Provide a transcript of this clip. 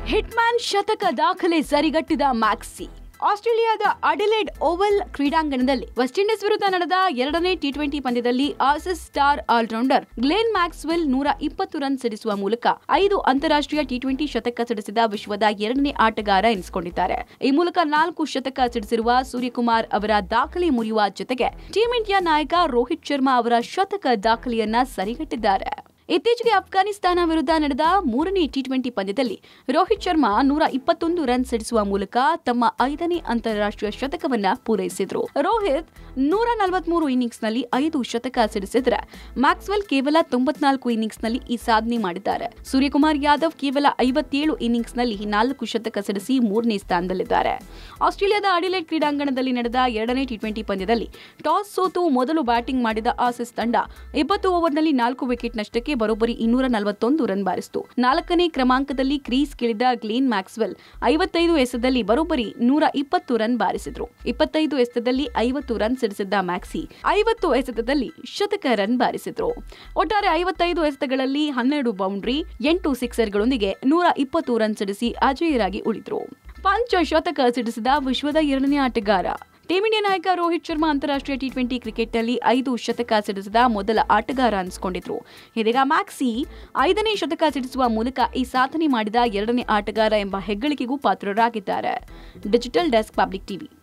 hitman ಶತಕ ದಾಖಲೆ ಸರಿಗಟ್ಟಿದ ಮ್ಯಾಕ್ಸಿ ಆಸ್ಟ್ರೇಲಿಯಾದ ಅಡಿಲೇಡ್ ಓವಲ್ ಕ್ರೀಡಾಂಗಣದಲ್ಲಿ ವೆಸ್ಟ್ ಇಂಡೀಸ್ ವಿರುದ್ಧ ನಡೆದ ಎರಡನೇ ಟಿ ಟ್ವೆಂಟಿ ಪಂದ್ಯದಲ್ಲಿ Aussies star allrounder Glenn Maxwell ನೂರ ಇಪ್ಪತ್ತು ರನ್ ಸಿಡಿಸುವ ಮೂಲಕ ಐದು ಅಂತಾರಾಷ್ಟ್ರೀಯ ಟಿ ಟ್ವೆಂಟಿ ಶತಕ ಸಿಡಿಸಿದ ವಿಶ್ವದ ಎರಡನೇ ಆಟಗಾರ ಎನಿಸಿಕೊಂಡಿದ್ದಾರೆ ಈ ಮೂಲಕ ನಾಲ್ಕು ಶತಕ ಸಿಡಿಸಿರುವ ಸೂರ್ಯಕುಮಾರ್ ಅವರ ದಾಖಲೆ ಮುರಿಯುವ ಜೊತೆಗೆ ಟೀಂ ಇಂಡಿಯಾ ನಾಯಕ ರೋಹಿತ್ ಶರ್ಮಾ ಅವರ ಶತಕ ದಾಖಲೆಯನ್ನ ಸರಿಗಟ್ಟಿದ್ದಾರೆ ಇತ್ತೀಚೆಗೆ ಅಫ್ಘಾನಿಸ್ತಾನ ವಿರುದ್ಧ ನಡೆದ ಮೂರನೇ ಟಿ ಟ್ವೆಂಟಿ ಪಂದ್ಯದಲ್ಲಿ ರೋಹಿತ್ ಶರ್ಮಾ ನೂರ ಇಪ್ಪತ್ತೊಂದು ರನ್ ಸಿಡಿಸುವ ಮೂಲಕ ತಮ್ಮ ಐದನೇ ಅಂತಾರಾಷ್ಟ್ರೀಯ ಶತಕವನ್ನ ಪೂರೈಸಿದ್ರು ರೋಹಿತ್ ನೂರ ನಲವತ್ಮೂರು ಇನ್ನಿಂಗ್ಸ್ನಲ್ಲಿ ಐದು ಶತಕ ಸಿಡಿಸಿದ್ರೆ ಮ್ಯಾಕ್ಸ್ವೆಲ್ ಕೇವಲ ತೊಂಬತ್ನಾಲ್ಕು ಇನ್ನಿಂಗ್ಸ್ನಲ್ಲಿ ಈ ಸಾಧನೆ ಮಾಡಿದ್ದಾರೆ ಸೂರ್ಯಕುಮಾರ್ ಯಾದವ್ ಕೇವಲ ಐವತ್ತೇಳು ಇನ್ನಿಂಗ್ಸ್ನಲ್ಲಿ ನಾಲ್ಕು ಶತಕ ಸಿಡಿಸಿ ಮೂರನೇ ಸ್ಥಾನದಲ್ಲಿದ್ದಾರೆ ಆಸ್ಟ್ರೇಲಿಯಾದ ಅಡಿಲೇಡ್ ಕ್ರೀಡಾಂಗಣದಲ್ಲಿ ನಡೆದ ಎರಡನೇ ಟಿ ಟ್ವೆಂಟಿ ಪಂದ್ಯದಲ್ಲಿ ಟಾಸ್ ಸೋತು ಮೊದಲು ಬ್ಯಾಟಿಂಗ್ ಮಾಡಿದ ಆಸೀಸ್ ತಂಡ ಇಪ್ಪತ್ತು ಓವರ್ನಲ್ಲಿ ನಾಲ್ಕು ವಿಕೆಟ್ ನಷ್ಟಕ್ಕೆ ಬರೋಬ್ಬರಿ ಇನ್ನೂರ ನಲವತ್ತೊಂದು ರನ್ ಬಾರಿಸಿತು ನಾಲ್ಕನೇ ಕ್ರಮಾಂಕದಲ್ಲಿ ಕ್ರೀಸ್ ಕಿಳಿದ ಗ್ಲೇನ್ ಮ್ಯಾಕ್ಸ್ವೆಲ್ ಐವತ್ತೈದು ಎಸೆದಲ್ಲಿ ಬರೋಬ್ಬರಿ ನೂರ ಇಪ್ಪತ್ತು ರನ್ ಬಾರಿಸಿದ್ರು ಇಪ್ಪತ್ತೈದು ಎಸೆತದಲ್ಲಿ ಐವತ್ತು ರನ್ ಸಿಡಿಸಿದ್ದ ಮ್ಯಾಕ್ಸಿ ಐವತ್ತು ಎಸೆತದಲ್ಲಿ ಶತಕ ರನ್ ಬಾರಿಸಿದ್ರು ಒಟ್ಟಾರೆ ಐವತ್ತೈದು ಎಸೆತಗಳಲ್ಲಿ ಹನ್ನೆರಡು ಬೌಂಡ್ರಿ ಎಂಟು ಸಿಕ್ಸರ್ಗಳೊಂದಿಗೆ ನೂರ ಇಪ್ಪತ್ತು ರನ್ ಸಿಡಿಸಿ ಅಜೇಯರಾಗಿ ಉಳಿದ್ರು ಪಂಚ ಶತಕ ಸಿಡಿಸಿದ ವಿಶ್ವದ ಎರಡನೇ ಆಟಗಾರ ಟೀಂ ಇಂಡಿಯಾ ನಾಯಕ ರೋಹಿತ್ ಶರ್ಮಾ ಅಂತಾರಾಷ್ಟ್ರೀಯ ಟಿ ಟ್ವೆಂಟಿ ಕ್ರಿಕೆಟ್ನಲ್ಲಿ ಐದು ಶತಕ ಸಿಡಿಸಿದ ಮೊದಲ ಆಟಗಾರ ಅನಿಸಿಕೊಂಡಿದ್ರು ಇದೀಗ ಮ್ಯಾಕ್ಸಿ ಐದನೇ ಶತಕ ಸಿಡಿಸುವ ಮೂಲಕ ಈ ಸಾಧನೆ ಮಾಡಿದ ಎರಡನೇ ಆಟಗಾರ ಎಂಬ ಹೆಗ್ಗಳಿಕೆಗೂ ಪಾತ್ರರಾಗಿದ್ದಾರೆ ಡಿಜಿಟಲ್ ಡೆಸ್ಕ್ ಪಬ್ಲಿಕ್ ಟಿವಿ